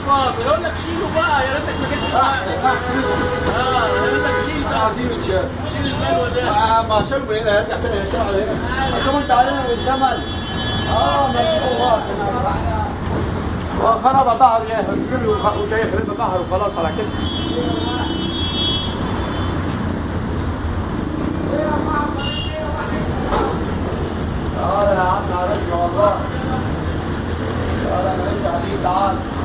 فاضي يقول لك شيله بقى يا ريتك ما جيت احسن احسن اسكت اه يا ريتك شيل بقى عظيم اتشال شيل البلوه ده آه، ما شربوا هنا هيرجع تاني يشتغل هنا انتوا قلت علينا بالشمال اه ما شاء الله وخرب بحر يا كله وجاي يخرب بحر وخلاص على كده تعال يا عم عرفنا والله تعال انا ماليش عليك تعال